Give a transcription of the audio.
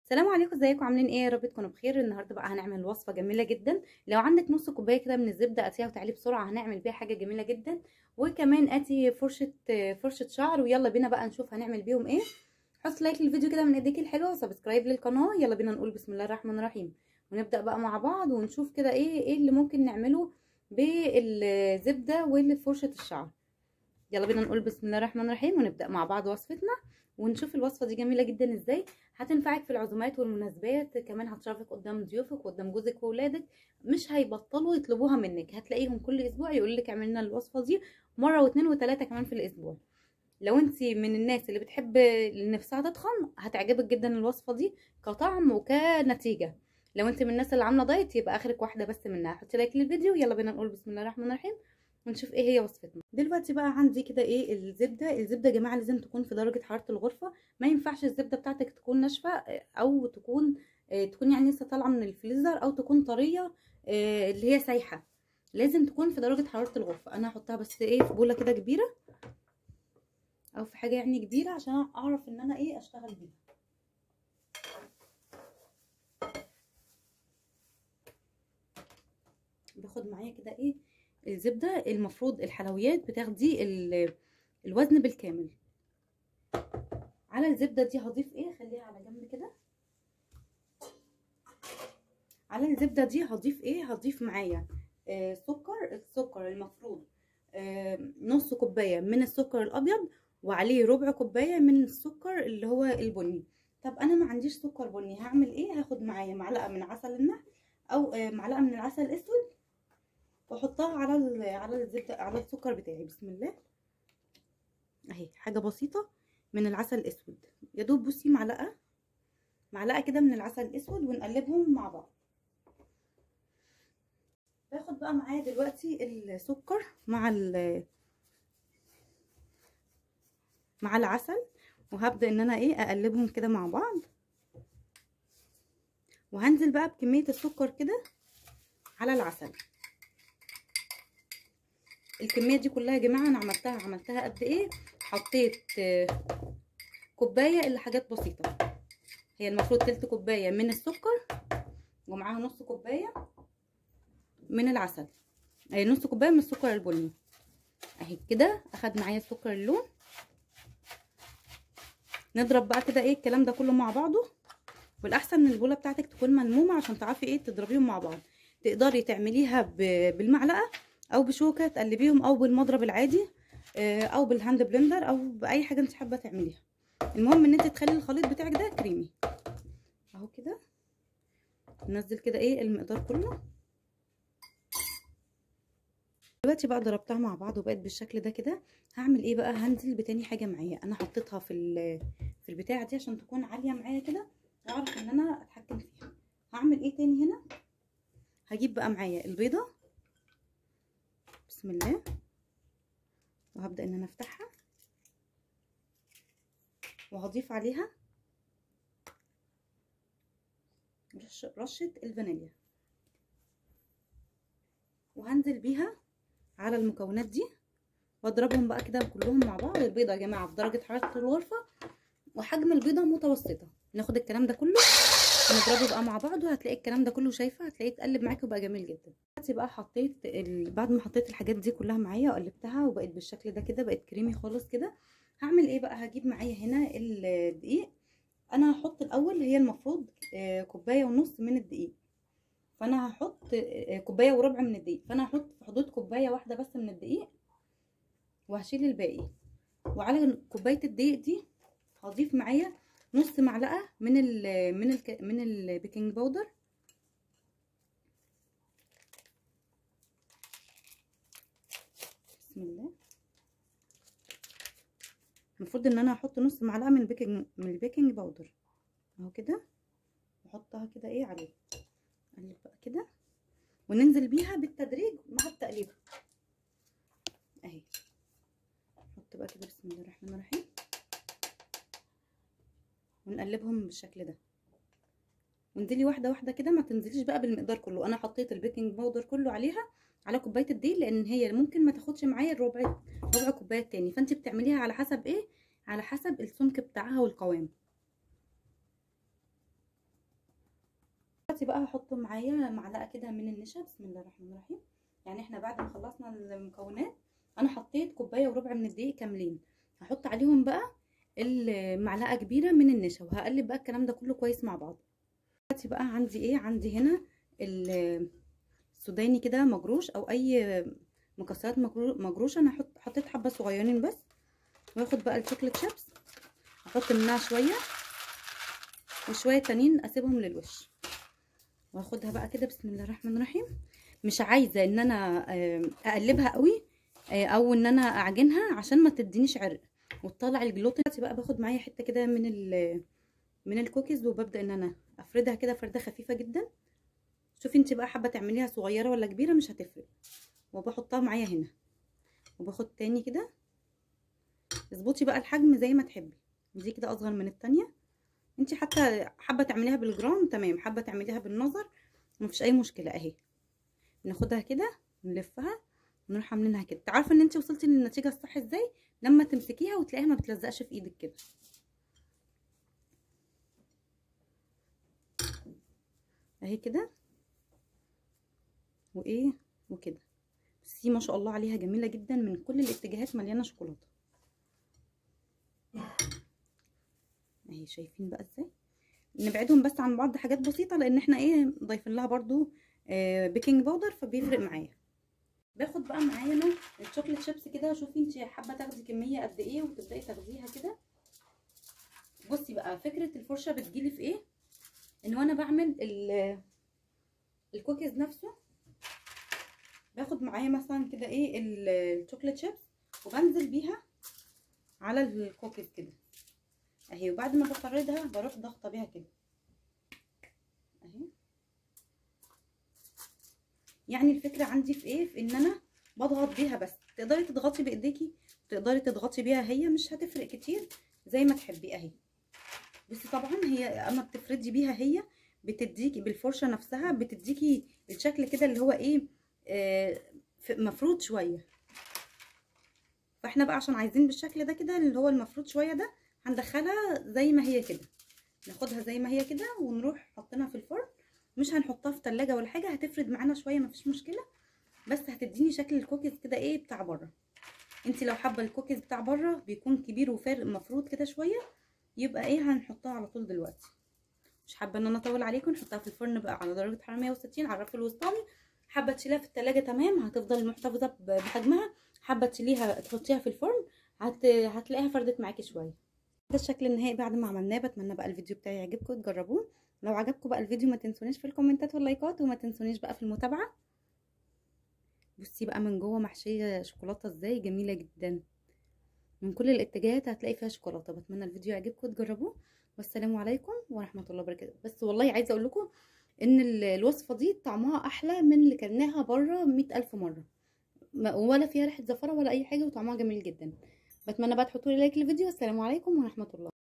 السلام عليكم ازيكم عاملين ايه يا رب تكونوا بخير النهارده بقى هنعمل وصفه جميله جدا لو عندك نص كوبايه كده من الزبده اتيها وتعالي بسرعه هنعمل بيها حاجه جميله جدا وكمان اتي فرشه فرشه شعر ويلا بينا بقى نشوف هنعمل بيهم ايه حط لايك للفيديو كده من ايديك الحلوه وسبسكرايب للقناه يلا بينا نقول بسم الله الرحمن الرحيم ونبدا بقى مع بعض ونشوف كده ايه ايه اللي ممكن نعمله بالزبده والفرشه الشعر يلا بينا نقول بسم الله الرحمن الرحيم ونبدا مع بعض وصفتنا ونشوف الوصفه دي جميله جدا ازاي هتنفعك في العزومات والمناسبات كمان هتشرفك قدام ضيوفك وقدام جوزك واولادك مش هيبطلوا يطلبوها منك هتلاقيهم كل اسبوع يقول لك اعمل لنا الوصفه دي مره واثنين وثلاثه كمان في الاسبوع لو انت من الناس اللي بتحب نفسها تتخن هتعجبك جدا الوصفه دي كطعم وكنتيجه لو انت من الناس اللي عامله دايت يبقى اخرك واحده بس منها حطي لايك للفيديو يلا بينا نقول بسم الله الرحمن الرحيم ونشوف ايه هي وصفتنا دلوقتي بقى عندي كده ايه الزبده الزبده يا جماعه لازم تكون في درجه حراره الغرفه ما ينفعش الزبده بتاعتك تكون ناشفه او تكون اه تكون يعني لسه طالعه من الفريزر او تكون طريه اه اللي هي سايحه لازم تكون في درجه حراره الغرفه انا هحطها بس ايه في بوله كده كبيره او في حاجه يعني كبيره عشان اعرف ان انا ايه اشتغل بيها باخد معايا كده ايه الزبده المفروض الحلويات بتاخدي الوزن بالكامل على الزبده دي هضيف ايه خليها على جنب كده على الزبده دي هضيف ايه هضيف معايا آه سكر السكر المفروض آه نص كوبايه من السكر الابيض وعليه ربع كوبايه من السكر اللي هو البني طب انا ما عنديش سكر بني هعمل ايه هاخد معايا معلقه من عسل النحل او آه معلقه من العسل الاسود واحطها على على الزبده على السكر بتاعي بسم الله اهي حاجه بسيطه من العسل الاسود يا دوب بصي معلقه معلقه كده من العسل الاسود ونقلبهم مع بعض باخد بقى معايا دلوقتي السكر مع ال مع العسل وهبدا ان انا ايه اقلبهم كده مع بعض وهنزل بقى بكميه السكر كده على العسل الكميه دي كلها يا جماعه انا عملتها عملتها قد ايه حطيت كوبايه الا حاجات بسيطه هي المفروض تلت كوبايه من السكر ومعاها نص كوبايه من العسل اهي نص كوبايه من السكر البني اهي كده اخد معايا السكر اللون نضرب بقى كده ايه الكلام ده كله مع بعضه والاحسن ان البوله بتاعتك تكون ملمومه عشان تعرفي ايه تضربيهم مع بعض تقدري تعمليها بالمعلقه او بشوكه تقلبيهم او بالمضرب العادي او بالهاند بلندر او باي حاجه انت حابه تعمليها المهم ان انت تخلي الخليط بتاعك ده كريمي اهو كده ننزل كده ايه المقدار كله دلوقتي بقى ضربتها مع بعض وبقت بالشكل ده كده هعمل ايه بقى هنزل بتاني حاجه معايا انا حطيتها في في البتاعه دي عشان تكون عاليه معايا كده اعرف ان انا اتحكم فيها هعمل ايه تاني هنا هجيب بقى معايا البيضه بسم الله وهبدا ان انا افتحها وهضيف عليها رشه رشه الفانيليا وهنزل بيها على المكونات دي واضربهم بقى كده كلهم مع بعض البيضه يا جماعه في درجه حراره الغرفه وحجم البيضه متوسطه ناخد الكلام ده كله نضربه بقى مع بعض وهتلاقي الكلام ده كله شايفه هتلاقيه اتقلب معاكي وبقى جميل جدا دلوقتي بقى حطيت ال... بعد ما حطيت الحاجات دي كلها معايا وقلبتها وبقت بالشكل ده كده بقت كريمي خالص كده هعمل ايه بقى هجيب معايا هنا الدقيق انا هحط الاول هي المفروض كوبايه ونص من الدقيق فانا هحط كوبايه وربع من الدقيق فانا هحط في حدود كوبايه واحده بس من الدقيق وهشيل الباقي وعلى كوبايه الدقيق دي هضيف معايا نص معلقه من ال من ال من البيكنج باودر بسم الله المفروض ان انا احط نص معلقه من البيكنج من البيكنج باودر اهو كده واحطها كده ايه عليه نقلب بقى كده وننزل بيها بالتدريج مع التقليب اهي نحط بقى كده بسم الله الرحمن الرحيم ونقلبهم بالشكل ده وانزلي واحده واحده كده ما تنزليش بقى بالمقدار كله انا حطيت البيكنج باودر كله عليها على كوبايه الدقيق لان هي ممكن ما تاخدش معايا الربع ربع كوبايه تاني فانت بتعمليها على حسب ايه على حسب السمك بتاعها والقوام دلوقتي بقى هحط معايا معلقه كده من النشا بسم الله الرحمن الرحيم يعني احنا بعد ما خلصنا المكونات انا حطيت كوبايه وربع من الدقيق كاملين هحط عليهم بقى المعلقه كبيره من النشا وهقلب بقى الكلام ده كله كويس مع بعض دلوقتي بقى عندي ايه عندي هنا السوداني كده مجروش او اي مكسرات مجروشه انا هحط حطيت حبه صغيرين بس واخد بقى الشوكليت شيبس احط منها شويه وشويه تانيين اسيبهم للوش واخدها بقى كده بسم الله الرحمن الرحيم مش عايزه ان انا اقلبها قوي او ان انا اعجنها عشان ما تدينيش عرق وتطلع الجلوتين بقى باخد معايا حته كده من ال من الكوكيز وببدا ان انا افردها كده فرده خفيفه جدا شوفي انت بقى حابه تعمليها صغيره ولا كبيره مش هتفرق وبحطها معايا هنا وباخد تاني كده اظبطي بقى الحجم زي ما تحبي دي كده اصغر من التانية انت حتى حابه تعمليها بالجرام تمام حابه تعمليها بالنظر مفيش اي مشكله اهي ناخدها كده نلفها ونروح عاملينها كده تعرفي ان انت وصلتي للنتيجه الصح ازاي لما تمسكيها وتلاقيها ما بتلزقش في ايدك كده اهي كده وايه وكده بصي ما شاء الله عليها جميله جدا من كل الاتجاهات مليانه شوكولاته اهي شايفين بقى ازاي نبعدهم بس عن بعض حاجات بسيطه لان احنا ايه ضايفين لها برضو آه بيكنج باودر فبيفرق معايا باخد بقى معايا انا الشوكليت شيبس كده شوفي انت حابه تاخدي كميه قد ايه وتبداي تاخديها كده بصي بقى فكره الفرشه بتجيلي في ايه ان وانا بعمل الكوكيز نفسه باخد معايا مثلا كده ايه الشوكليت شيبس وبنزل بيها على الكوكيز كده اهي وبعد ما بفردها بروح ضغطه بيها كده اهي يعني الفكره عندي في ايه في ان انا بضغط بيها بس تقدري تضغطي بايديكي تقدري تضغطي بيها هي مش هتفرق كتير زي ما تحبي اهي بصي طبعا هي اما بتفردي بيها هي بتديكي بالفرشه نفسها بتديكي الشكل كده اللي هو ايه آه مفروض شويه فاحنا بقى عشان عايزين بالشكل ده كده اللي هو المفروض شويه ده هندخلها زي ما هي كده ناخدها زي ما هي كده ونروح حاطينها في الفرن مش هنحطها في تلاجة ولا حاجه هتفرد معانا شويه مفيش مشكله بس هتديني شكل الكوكيز كده ايه بتاع بره انت لو حابه الكوكيز بتاع بره بيكون كبير وفارق مفروض كده شويه يبقى ايه هنحطها على طول دلوقتي مش حابه ان انا اطول عليكم نحطها في الفرن بقى على درجه حراره 160 على الرف الوسطاني حابه تشيليها في التلاجة تمام هتفضل محتفظه بحجمها حابه تشيليها تحطيها في الفرن هت... هتلاقيها فردت معاكي شويه ده الشكل النهائي بعد ما عملناه بتمنى بقى الفيديو بتاعي يعجبكم تجربوه لو عجبكم بقى الفيديو ما تنسونيش في الكومنتات واللايكات وما تنسونيش بقى في المتابعه بصي بقى من جوه محشيه شوكولاته ازاي جميله جدا من كل الاتجاهات هتلاقي فيها شوكولاته بتمنى الفيديو يعجبكم تجربوه والسلام عليكم ورحمه الله وبركاته بس والله عايزه اقول لكم ان الوصفه دي طعمها احلى من اللي كلناها بره مئة الف مره ولا فيها ريحه زفره ولا اي حاجه وطعمها جميل جدا بتمنى بقى تحطوا لي لايك للفيديو والسلام عليكم ورحمه الله